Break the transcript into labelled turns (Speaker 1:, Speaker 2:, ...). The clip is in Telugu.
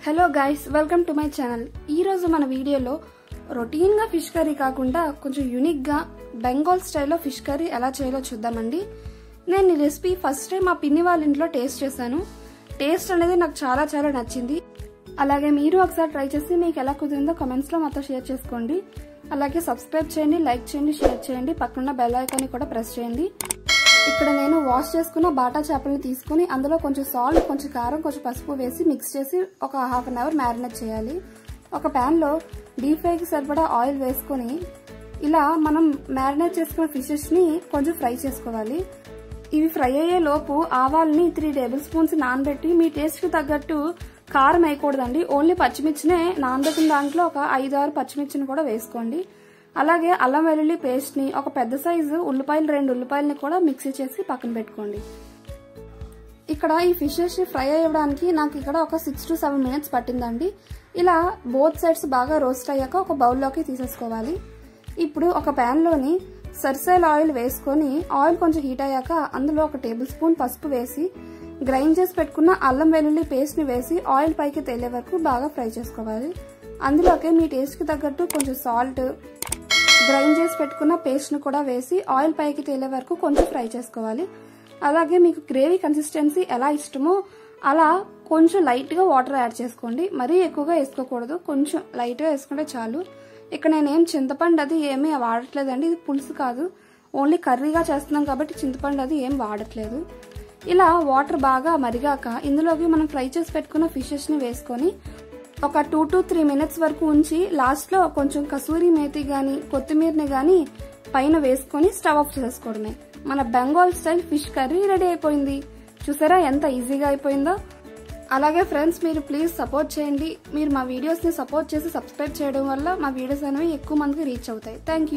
Speaker 1: hello guys welcome to my channel ఈ రోజు మన వీడియోలో రొటీన్ గా ఫిష్ కర్రీ కాకుండా కొంచెం యూనిక్ గా బెంగాల్ స్టైల్లో ఫిష్ కర్రీ ఎలా చేయాలో చూద్దామండి నేను ఈ రెసిపీ ఫస్ట్ టైం మా పిన్ని వాళ్ళ ఇంట్లో టేస్ట్ చేశాను టేస్ట్ అనేది నాకు చాలా చాలా నచ్చింది అలాగే మీరు ఒకసారి ట్రై చేసి మీకు ఎలా కుదిరిందో కమెంట్స్ లో మాతో షేర్ చేసుకోండి అలాగే సబ్స్క్రైబ్ చేయండి లైక్ చేయండి షేర్ చేయండి పక్కన బెల్ ఐకాన్ కూడా ప్రెస్ చేయండి ఇక్కడ నేను వాష్ చేసుకున్న బాటా చేపలను తీసుకుని అందులో కొంచెం సాల్ట్ కొంచెం కారం కొంచెం పసుపు వేసి మిక్స్ చేసి ఒక హాఫ్ అన్ అవర్ మ్యారినేట్ చేయాలి ఒక ప్యాన్ లో డీప్ ఫ్రైకి సరిపడా ఆయిల్ వేసుకొని ఇలా మనం మ్యారినేట్ చేసుకున్న ఫిషెస్ ని కొంచెం ఫ్రై చేసుకోవాలి ఇవి ఫ్రై అయ్యే లోపు ఆవాల్ని త్రీ టేబుల్ స్పూన్స్ నానబెట్టి మీ టేస్ట్ కి తగ్గట్టు కారం వేయకూడదండి ఓన్లీ పచ్చిమిర్చినే నానబెట్టిన దాంట్లో ఒక ఐదు ఆరు పచ్చిమిర్చిని కూడా వేసుకోండి అలాగే అల్లం వెల్లుల్లి పేస్ట్ ని ఒక పెద్ద సైజు ఉల్లిపాయలు రెండు ఉల్లిపాయలని కూడా మిక్సీ చేసి పక్కన పెట్టుకోండి ఇక్కడ ఈ ఫిషెస్ ఫ్రై అయ్యడానికి నాకు ఇక్కడ ఒక సిక్స్ టు సెవెన్ మినిట్స్ పట్టిందండి ఇలా బోత్ సైడ్స్ బాగా రోస్ట్ అయ్యాక ఒక బౌల్లోకి తీసేసుకోవాలి ఇప్పుడు ఒక ప్యాన్లోని సరిసైల్ ఆయిల్ వేసుకొని ఆయిల్ కొంచెం హీట్ అయ్యాక అందులో ఒక టేబుల్ స్పూన్ పసుపు వేసి గ్రైండ్ చేసి పెట్టుకున్న అల్లం వెల్లుల్లి పేస్ట్ ని వేసి ఆయిల్ పైకి తేలే వరకు బాగా ఫ్రై చేసుకోవాలి అందులోకి మీ టేస్ట్ కి తగ్గట్టు కొంచెం సాల్ట్ గ్రైండ్ చేసి పెట్టుకున్న పేస్ట్ ను కూడా వేసి ఆయిల్ పైకి తేలే వరకు కొంచెం ఫ్రై చేసుకోవాలి అలాగే మీకు గ్రేవీ కన్సిస్టెన్సీ ఎలా ఇష్టమో అలా కొంచెం లైట్ గా వాటర్ యాడ్ చేసుకోండి మరీ ఎక్కువగా వేసుకోకూడదు కొంచెం లైట్ గా వేసుకుంటే చాలు ఇక్కడ నేనేం చింతపండు అది ఏమీ వాడట్లేదండి ఇది పులుసు కాదు ఓన్లీ కర్రీగా చేస్తున్నాం కాబట్టి చింతపండు అది ఏం వాడట్లేదు ఇలా వాటర్ బాగా మరిగాక ఇందులోకి మనం ఫ్రై చేసి పెట్టుకున్న ఫిషెస్ ని వేసుకొని ఒక టూ టు త్రీ మినిట్స్ వరకు ఉంచి లాస్ట్ లో కొంచెం కసూరి మేతి గాని కొత్తిమీరని గాని పైన వేసుకొని స్టవ్ ఆఫ్ చేసుకోవడమే మన Bengal style fish curry ready అయిపోయింది చూసారా ఎంత ఈజీగా అయిపోయిందో అలాగే ఫ్రెండ్స్ మీరు ప్లీజ్ సపోర్ట్ చేయండి మీరు మా వీడియోస్ ని సపోర్ట్ చేసి సబ్స్క్రైబ్ చేయడం వల్ల మా వీడియోస్ అనేవి ఎక్కువ మందికి రీచ్ అవుతాయి థ్యాంక్